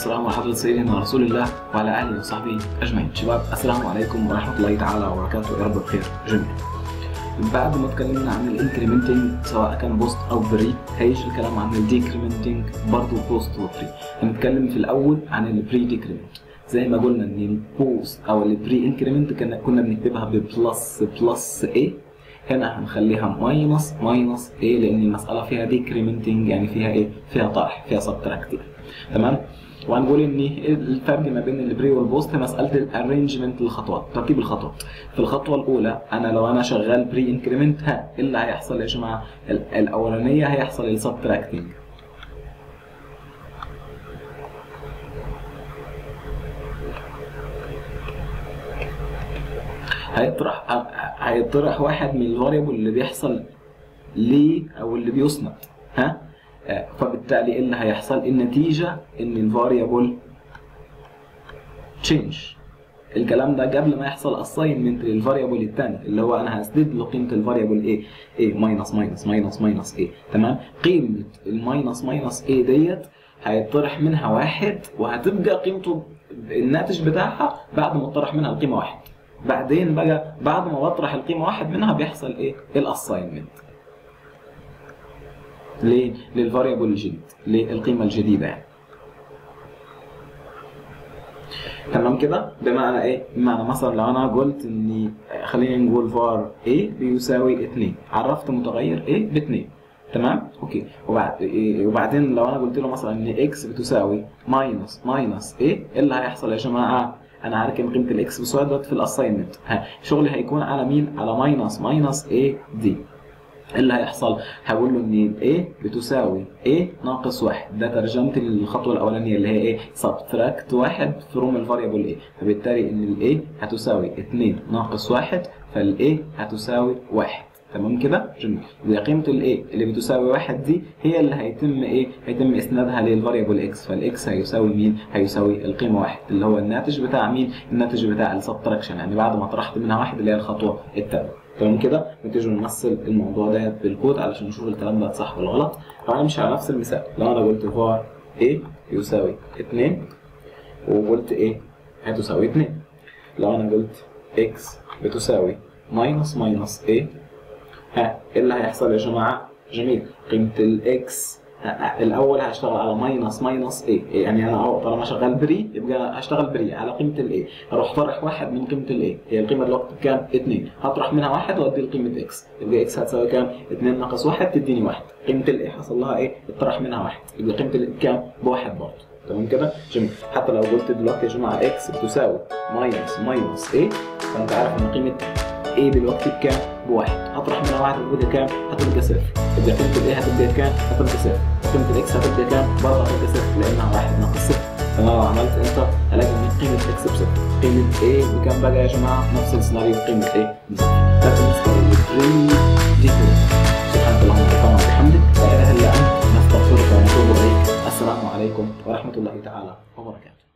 والسلام على حضرة سيدنا رسول الله وعلى آله وصحبه أجمعين شباب السلام عليكم ورحمة الله تعالى وبركاته يا رب بخير جميعا بعد ما اتكلمنا عن الانكريمنتنج سواء كان بوست او بري هيجي الكلام عن الديكريمنتنج برضه بوست وبري هنتكلم في الاول عن البري ديكريمنت زي ما قلنا ان البوست او البري انكريمنت كنا بنكتبها ببلس بلس ايه هنا هنخليها ماينس ماينس ايه لان المساله فيها ديكريمنتنج يعني فيها ايه فيها طرح فيها سبتراكتيف تمام وهنقول ان الفرق ما بين البري والبوست مساله الارينجمنت للخطوات ترتيب الخطوات في الخطوه الاولى انا لو انا شغال بري انكريمنت ها ايه اللي هيحصل يا جماعه الاولانيه هيحصل السبتراكتنج هيطرح هيطرح واحد من الفاريبل اللي بيحصل ليه او اللي بيسند ها فبالتالي ايه اللي هيحصل النتيجه ان الفاريبل تشينج الكلام ده قبل ما يحصل اساينمنت للفاريبل الثاني اللي هو انا هسدد له قيمه الفاريبل ايه ايه ماينس ماينس ماينس ماينس ايه تمام قيمه الماينس ماينس ايه ديت هيطرح منها واحد وهتبقى قيمته الناتج بتاعها بعد ما اتطرح منها القيمه واحد بعدين بقى بعد ما بطرح القيمه واحد منها بيحصل ايه الاساينمنت ليه للفاريبل الجديد للقيمه الجديده يعني تمام كده بمعنى ايه بمعنى مثلا لو انا قلت اني خلينا نقول var a بيساوي 2 عرفت متغير a ب 2 تمام اوكي وبعد إيه وبعدين لو انا قلت له مثلا ان x بتساوي ماينس ماينس a ايه اللي هيحصل يا جماعه انا هركب قيمه الاكس بسرعه دلوقتي في الاساينمنت شغلي هيكون على مين على ماينس ماينس a دي اللي هيحصل هقول له ان A بتساوي A ناقص واحد ده ترجمتي للخطوه الاولانيه اللي هي ايه سبتراكت واحد فروم الفاريبل A فبالتالي ان ال A هتساوي 2 ناقص واحد فال A هتساوي واحد تمام كده جميل يبقى قيمه الايه اللي بتساوي واحد دي هي اللي هيتم ايه هيتم اسنادها للفاريبل اكس فالاكس هيساوي مين هيساوي القيمه واحد اللي هو الناتج بتاع مين الناتج بتاع السبتراكشن يعني بعد ما طرحت منها واحد اللي هي الخطوه الثانيه تمام كده نتيجه نمثل الموضوع ده بالكود علشان نشوف الكلام ده صح ولا غلط فهنمشي على نفس المثال لو انا قلت فار a يساوي 2 وقلت a هتساوي 2 لو انا قلت x بتساوي ماينس ماينس a ها ايه اللي هيحصل يا جماعه جميل قيمه الاكس الاول هشتغل على ماينس ماينس ايه يعني انا طالما شغال بري يبقى هشتغل بري على قيمه الايه اروح طرح واحد من قيمه الايه هي القيمه دلوقتي بكام 2 هطرح منها واحد وادي لقيمه اكس يبقى اكس هتساوي كام 2 ناقص واحد تديني واحد قيمه الايه حصل لها ايه اتطرح منها واحد يبقى قيمه الايه بكام بواحد برضه تمام كده جميل حتى لو قلت دلوقتي يا جماعه اكس بتساوي ماينس ماينس ايه فانت عارف ان قيمه ايه دلوقتي بكام؟ بواحد هطرح منها واحد هتبقى كام؟ هتبقى صفر يبقى قيمة الايه هتبقى كام؟ هتبقى صفر قيمة الاكس هتبقى كام؟ برضه هتبقى صفر لانها واحد ناقص صفر فانا لو عملت انتر هلاقي ان قيمة اكس بصفر قيمة ايه بكام بقى يا جماعة؟ نفس السيناريو قيمة ايه بصفر ده بالنسبة للبري ديكور سبحانك اللهم وبحمدك لا اله الا انت نستغفرك ونتوب اليك السلام عليكم ورحمة الله تعالى وبركاته